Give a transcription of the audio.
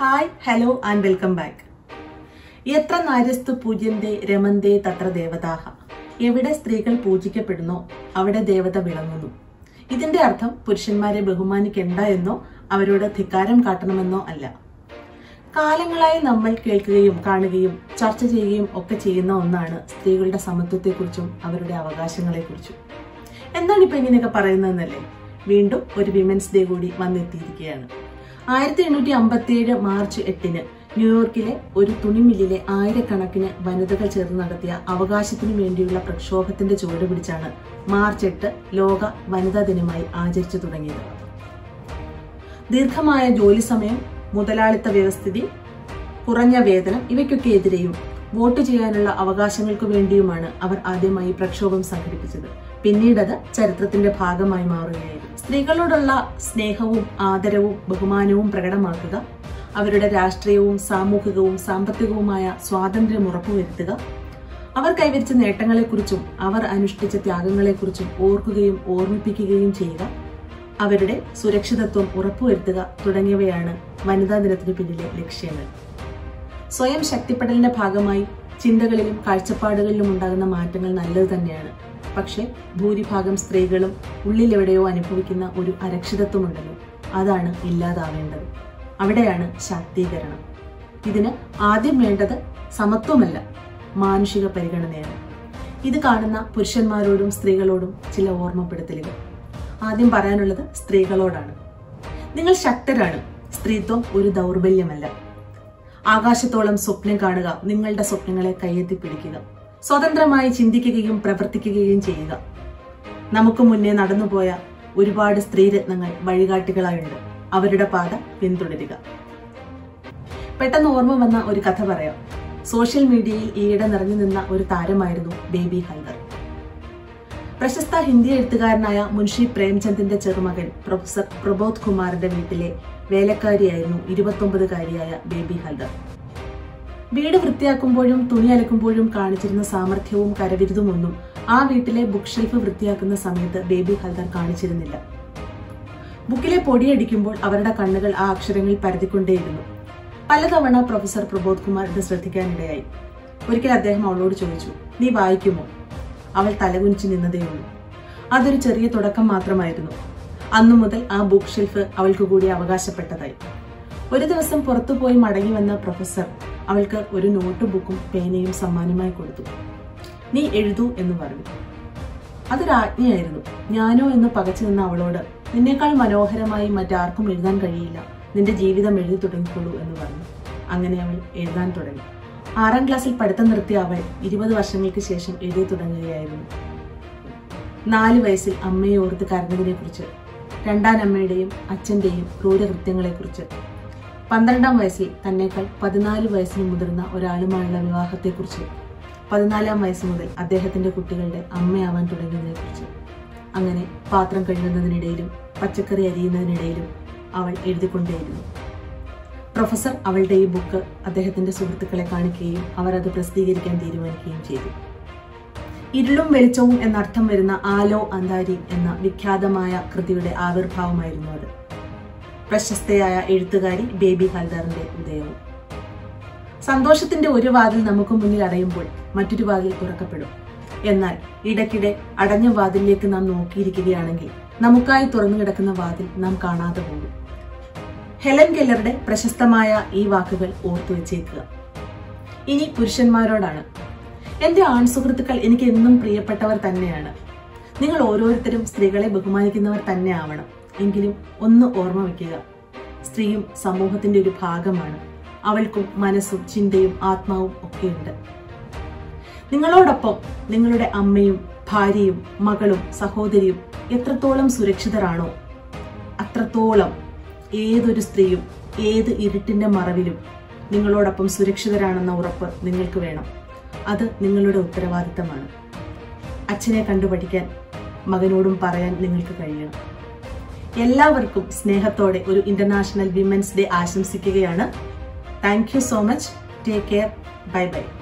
hi hello and welcome back എത്ര നാര്യസ്തു പൂജ്യന്തേ രമന്തേ തത്ര ദേവതാഹ എവിടെ സ്ത്രീകൾ പൂജിക്കപ്പെടുന്നോ അവിടെ ദേവത വിളങ്ങുന്നു ഇതിന്റെ അർത്ഥം പുരുഷന്മാരെ ബഹുമാനിക്കണ്ട എന്നോ അവരോട് ധിക്കാരം കാട്ടണമെന്നോ അല്ല കാലങ്ങളായി നമ്മൾ കേൾക്കുകയും കാണുകയും ചർച്ച ചെയ്യുകയും ഒക്കെ ചെയ്യുന്ന ഒന്നാണ് സ്ത്രീകളുടെ സമത്വത്തെക്കുറിച്ചും അവരുടെ അവകാശങ്ങളെക്കുറിച്ചും എന്താണ് ഇപ്പൊ ഇങ്ങനെയൊക്കെ പറയുന്നതെന്നല്ലേ വീണ്ടും ഒരു വിമൻസ് ഡേ കൂടി വന്നെത്തിയിരിക്കുകയാണ് ആയിരത്തി എണ്ണൂറ്റി അമ്പത്തി ഏഴ് മാർച്ച് എട്ടിന് ന്യൂയോർക്കിലെ ഒരു തുണിമില്ലിലെ ആയിരക്കണക്കിന് വനിതകൾ ചേർന്ന് നടത്തിയ അവകാശത്തിനു വേണ്ടിയുള്ള പ്രക്ഷോഭത്തിന്റെ ചുവട് പിടിച്ചാണ് മാർച്ച് എട്ട് ലോക വനിതാ ദിനമായി ആചരിച്ചു തുടങ്ങിയത് ദീർഘമായ ജോലി സമയം മുതലാളിത്ത വ്യവസ്ഥിതി കുറഞ്ഞ വേതനം ഇവയ്ക്കൊക്കെ എതിരെയും വോട്ട് ചെയ്യാനുള്ള അവകാശങ്ങൾക്ക് വേണ്ടിയുമാണ് അവർ ആദ്യമായി പ്രക്ഷോഭം സംഘടിപ്പിച്ചത് പിന്നീടത് ചരിത്രത്തിന്റെ ഭാഗമായി മാറുകയായിരുന്നു സ്ത്രീകളോടുള്ള സ്നേഹവും ആദരവും ബഹുമാനവും പ്രകടമാക്കുക അവരുടെ രാഷ്ട്രീയവും സാമൂഹികവും സാമ്പത്തികവുമായ സ്വാതന്ത്ര്യം ഉറപ്പുവരുത്തുക അവർ കൈവരിച്ച നേട്ടങ്ങളെക്കുറിച്ചും അവർ അനുഷ്ഠിച്ച ത്യാഗങ്ങളെക്കുറിച്ചും ഓർക്കുകയും ഓർമ്മിപ്പിക്കുകയും ചെയ്യുക അവരുടെ സുരക്ഷിതത്വം ഉറപ്പുവരുത്തുക തുടങ്ങിയവയാണ് വനിതാ ദിനത്തിന് പിന്നിലെ ലക്ഷ്യങ്ങൾ സ്വയം ശക്തിപ്പെടലിന്റെ ഭാഗമായി ചിന്തകളിലും കാഴ്ചപ്പാടുകളിലും ഉണ്ടാകുന്ന മാറ്റങ്ങൾ നല്ലത് തന്നെയാണ് പക്ഷെ ഭൂരിഭാഗം സ്ത്രീകളും ഉള്ളിലെവിടെയോ അനുഭവിക്കുന്ന ഒരു അരക്ഷിതത്വമുണ്ടല്ലോ അതാണ് ഇല്ലാതാവേണ്ടത് അവിടെയാണ് ശാക്തീകരണം ഇതിന് ആദ്യം വേണ്ടത് സമത്വമല്ല മാനുഷിക പരിഗണനയാണ് ഇത് കാണുന്ന പുരുഷന്മാരോടും സ്ത്രീകളോടും ചില ഓർമ്മപ്പെടുത്തലുകൾ ആദ്യം പറയാനുള്ളത് സ്ത്രീകളോടാണ് നിങ്ങൾ ശക്തരാണ് സ്ത്രീത്വം ഒരു ദൗർബല്യമല്ല ആകാശത്തോളം സ്വപ്നം കാണുക നിങ്ങളുടെ സ്വപ്നങ്ങളെ കയ്യെത്തി പിടിക്കുക സ്വതന്ത്രമായി ചിന്തിക്കുകയും പ്രവർത്തിക്കുകയും ചെയ്യുക നമുക്ക് മുന്നേ നടന്നുപോയ ഒരുപാട് സ്ത്രീരത്നങ്ങൾ വഴികാട്ടികളായുണ്ട് അവരുടെ പാത പിന്തുടരുക പെട്ടെന്ന് ഓർമ്മ വന്ന ഒരു കഥ പറയാം സോഷ്യൽ മീഡിയയിൽ ഈയിടെ നിറഞ്ഞു നിന്ന ഒരു താരമായിരുന്നു ബേബി ഹൽദർ പ്രശസ്ത ഹിന്ദി എഴുത്തുകാരനായ മുൻഷി പ്രേംചന്ദിന്റെ ചെറുമകൻ പ്രൊഫസർ പ്രബോധ് കുമാറിന്റെ വീട്ടിലെ വേലക്കാരിയായിരുന്നു ഇരുപത്തൊമ്പതുകാരിയായ ബേബി ഹൽദർ വീട് വൃത്തിയാക്കുമ്പോഴും തുണി അലക്കുമ്പോഴും കാണിച്ചിരുന്ന സാമർഥ്യവും കരവിരുതുമൊന്നും ആ വീട്ടിലെ ബുക്ക് ഷെൽഫ് വൃത്തിയാക്കുന്ന സമയത്ത് ബേബി ഹൽദർ കാണിച്ചിരുന്നില്ല ബുക്കിലെ പൊടിയടിക്കുമ്പോൾ അവരുടെ കണ്ണുകൾ ആ അക്ഷരങ്ങളിൽ പരതിക്കൊണ്ടേയിരുന്നു പലതവണ പ്രൊഫസർ പ്രബോധ് കുമാർ ഇത് ശ്രദ്ധിക്കാനിടയായി ഒരിക്കൽ അദ്ദേഹം അവളോട് ചോദിച്ചു നീ വായിക്കുമോ അവൾ തലകുനിച്ചു നിന്നതേയുള്ളൂ അതൊരു ചെറിയ തുടക്കം മാത്രമായിരുന്നു അന്നു മുതൽ ആ ബുക്ക് ഷെൽഫ് അവൾക്ക് കൂടി അവകാശപ്പെട്ടതായി ഒരു ദിവസം പുറത്തുപോയി മടങ്ങി വന്ന പ്രൊഫസർ അവൾക്ക് ഒരു നോട്ട് ബുക്കും പേനയും സമ്മാനമായി കൊടുത്തു നീ എഴുതൂ എന്ന് പറഞ്ഞു അതൊരു ആജ്ഞയായിരുന്നു ഞാനോ എന്ന് പകച്ചു നിന്ന അവളോട് നിന്നേക്കാൾ മനോഹരമായി മറ്റാർക്കും എഴുതാൻ കഴിയില്ല നിന്റെ ജീവിതം എഴുതി തുടങ്ങിക്കോളൂ എന്ന് പറഞ്ഞു അങ്ങനെ അവൾ എഴുതാൻ തുടങ്ങി ആറാം ക്ലാസ്സിൽ പഠിത്തം നിർത്തിയ അവൾ ഇരുപത് വർഷങ്ങൾക്ക് ശേഷം എഴുതി തുടങ്ങുകയായിരുന്നു നാല് വയസ്സിൽ അമ്മയെ ഓർത്ത് കരഞ്ഞതിനെ കുറിച്ച് രണ്ടാം അമ്മയുടെയും അച്ഛന്റെയും ക്രൂരകൃത്യങ്ങളെക്കുറിച്ച് പന്ത്രണ്ടാം വയസ്സിൽ തന്നേക്കാൾ പതിനാല് വയസ്സിന് മുതിർന്ന ഒരാളുമായുള്ള വിവാഹത്തെക്കുറിച്ച് പതിനാലാം വയസ്സ് മുതൽ അദ്ദേഹത്തിന്റെ കുട്ടികളുടെ അമ്മയാവാൻ തുടങ്ങിയതിനെക്കുറിച്ച് അങ്ങനെ പാത്രം കഴുകുന്നതിനിടയിലും പച്ചക്കറി അരിയുന്നതിനിടയിലും അവൾ എഴുതിക്കൊണ്ടേയിരുന്നു പ്രൊഫസർ അവളുടെ ഈ ബുക്ക് അദ്ദേഹത്തിന്റെ സുഹൃത്തുക്കളെ കാണിക്കുകയും അവർ അത് പ്രസിദ്ധീകരിക്കാൻ തീരുമാനിക്കുകയും ചെയ്തു ഇരുളും വെളിച്ചവും എന്നർത്ഥം വരുന്ന ആലോ അന്താരി എന്ന വിഖ്യാതമായ കൃതിയുടെ ആവിർഭാവമായിരുന്നു അത് പ്രശസ്തയായ എഴുത്തുകാരി ബേബി ഹൽദറിന്റെ ഉദയവും സന്തോഷത്തിന്റെ ഒരു വാതിൽ നമുക്ക് മുന്നിൽ അടയുമ്പോൾ മറ്റൊരു വാതിൽ തുറക്കപ്പെടും എന്നാൽ ഇടയ്ക്കിടെ അടഞ്ഞ വാതിലിലേക്ക് നാം നോക്കിയിരിക്കുകയാണെങ്കിൽ നമുക്കായി തുറന്നു കിടക്കുന്ന വാതിൽ നാം കാണാതെ പോകും ഹെലൻ കെല്ലറുടെ പ്രശസ്തമായ ഈ വാക്കുകൾ ഓർത്തു വെച്ചേക്കുക ഇനി പുരുഷന്മാരോടാണ് എന്റെ ആൺസുഹൃത്തുക്കൾ എനിക്ക് എന്നും പ്രിയപ്പെട്ടവർ തന്നെയാണ് നിങ്ങൾ ഓരോരുത്തരും സ്ത്രീകളെ ബഹുമാനിക്കുന്നവർ തന്നെ ആവണം എങ്കിലും ഒന്ന് ഓർമ്മ വയ്ക്കുക സ്ത്രീയും സമൂഹത്തിന്റെ ഒരു ഭാഗമാണ് അവൾക്കും മനസ്സും ചിന്തയും ആത്മാവും ഒക്കെയുണ്ട് നിങ്ങളോടൊപ്പം നിങ്ങളുടെ അമ്മയും ഭാര്യയും മകളും സഹോദരിയും എത്രത്തോളം സുരക്ഷിതരാണോ അത്രത്തോളം ഏതൊരു സ്ത്രീയും ഏത് ഇരുട്ടിന്റെ മറവിലും നിങ്ങളോടൊപ്പം സുരക്ഷിതരാണെന്ന ഉറപ്പ് നിങ്ങൾക്ക് വേണം അത് നിങ്ങളുടെ ഉത്തരവാദിത്തമാണ് അച്ഛനെ കണ്ടുപഠിക്കാൻ മകനോടും പറയാൻ നിങ്ങൾക്ക് കഴിയണം എല്ലാവർക്കും സ്നേഹത്തോടെ ഒരു ഇന്റർനാഷണൽ വിമൻസ് ഡേ ആശംസിക്കുകയാണ് thank you so much take care bye by